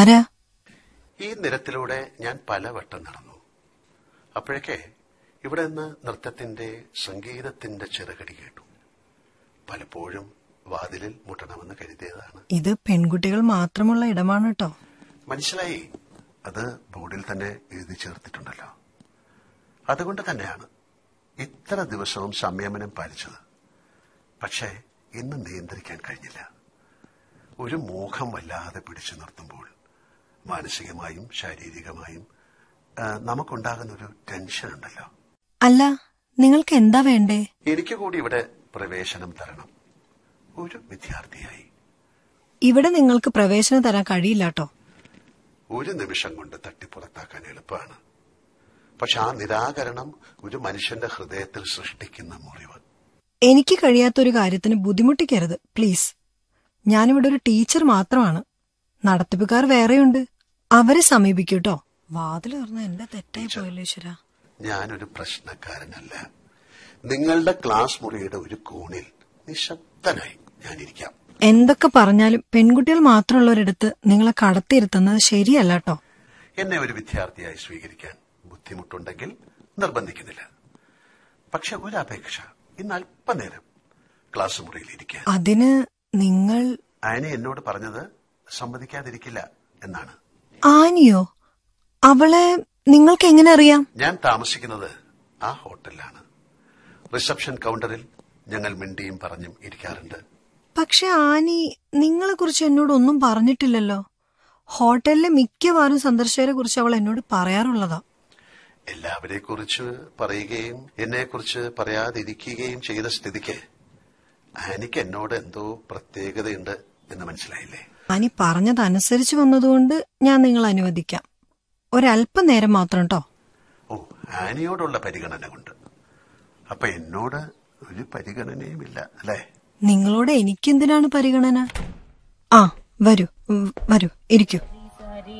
ആരാ ഈ നിരത്തിലൂടെ ഞാൻ പലവട്ടം നടന്നു അപ്പോഴേക്കെ ഇവിടെ നിന്ന് നൃത്തത്തിന്റെ സംഗീതത്തിന്റെ ചെറുകടി കേട്ടു പലപ്പോഴും വാതിലിൽ മുട്ടണമെന്ന് കരുതിയതാണ് ഇത് പെൺകുട്ടികൾ മാത്രമുള്ള ഇടമാണ് കേട്ടോ മനസ്സിലായി അത് ബോർഡിൽ തന്നെ എഴുതി ചേർത്തിട്ടുണ്ടല്ലോ അതുകൊണ്ട് തന്നെയാണ് ഇത്ര ദിവസവും സംയമനം പാലിച്ചത് പക്ഷേ ഇന്ന് നിയന്ത്രിക്കാൻ കഴിഞ്ഞില്ല ഒരു മോഹം വല്ലാതെ പിടിച്ചു നിർത്തുമ്പോൾ മാനസികമായും ശാരീരികമായും ആ, നമുക്കുണ്ടാകുന്ന ഒരു ടെൻഷൻ ഉണ്ടല്ലോ അല്ല നിങ്ങൾക്ക് എന്താ വേണ്ടേ എനിക്ക് കൂടി ഇവിടെ പ്രവേശനം തരണം ഒരു വിദ്യാർത്ഥിയായി ഇവിടെ നിങ്ങൾക്ക് പ്രവേശനം തരാൻ കഴിയില്ല കേട്ടോ ഒരു നിമിഷം കൊണ്ട് തട്ടിപ്പുറത്താക്കാൻ എളുപ്പമാണ് പക്ഷെ ആ നിരാകരണം ഒരു മനുഷ്യന്റെ ഹൃദയത്തിൽ സൃഷ്ടിക്കുന്ന മുറിവ് എനിക്ക് കഴിയാത്തൊരു കാര്യത്തിന് ബുദ്ധിമുട്ടിക്കരുത് പ്ലീസ് ഞാനിവിടെ ഒരു ടീച്ചർ മാത്രമാണ് നടത്തിപ്പുകാർ വേറെയുണ്ട് അവരെ സമീപിക്കൂ കേട്ടോ വാതിൽ തുറന്ന എന്റെ തെറ്റായി പോയല്ലോ ഈശ്വര ഞാനൊരു പ്രശ്നക്കാരനല്ല നിങ്ങളുടെ ക്ലാസ് മുറിയുടെ ഒരു കോണിൽ നിശബ്ദനായി ഞാനിരിക്കാം എന്തൊക്കെ പറഞ്ഞാലും പെൺകുട്ടികൾ മാത്രമുള്ളവരിടത്ത് നിങ്ങളെ കടത്തിയിരുത്തുന്നത് ശരിയല്ല കേട്ടോ എന്നെ ഒരു വിദ്യാർത്ഥിയായി സ്വീകരിക്കാൻ ബുദ്ധിമുട്ടുണ്ടെങ്കിൽ നിർബന്ധിക്കുന്നില്ല പക്ഷെ ഒരു അപേക്ഷ ഇന്ന് അല്പനേരം ക്ലാസ് മുറിയിൽ ഇരിക്കാൻ അതിന് നിങ്ങൾ ആനി എന്നോട് പറഞ്ഞത് സമ്മതിക്കാതിരിക്കില്ല എന്നാണ് ആനിയോ അവളെ നിങ്ങൾക്ക് എങ്ങനെ അറിയാം ഞാൻ താമസിക്കുന്നത് ആ ഹോട്ടലിലാണ് റിസപ്ഷൻ കൗണ്ടറിൽ ഞങ്ങൾ മിണ്ടിയും പറഞ്ഞും ഇരിക്കാറുണ്ട് പക്ഷെ ആനി നിങ്ങളെ കുറിച്ച് എന്നോട് ഒന്നും പറഞ്ഞിട്ടില്ലല്ലോ ഹോട്ടലിലെ മിക്കവാറും സന്ദർശകരെ കുറിച്ച് അവൾ എന്നോട് പറയാറുള്ളതാ എല്ലാവരെ കുറിച്ച് പറയുകയും എന്നെ കുറിച്ച് പറയാതിരിക്കുകയും ചെയ്ത സ്ഥിതിക്ക് ആനിക്ക് എന്നോട് എന്തോ പ്രത്യേകതയുണ്ട് എന്ന് മനസ്സിലായില്ലേ ആനി പറഞ്ഞതനുസരിച്ച് വന്നതുകൊണ്ട് ഞാൻ നിങ്ങൾ അനുവദിക്കാം ഒരല്പം നേരം മാത്രം കേട്ടോ ഓ ആനിയോടുള്ള പരിഗണന കൊണ്ട് അപ്പൊ എന്നോട് ഒരു പരിഗണനയുമില്ല അല്ലേ നിങ്ങളോട് എനിക്കെന്തിനാണ് പരിഗണന ആ വരൂ ഉം, വരൂ ഇരിക്കൂ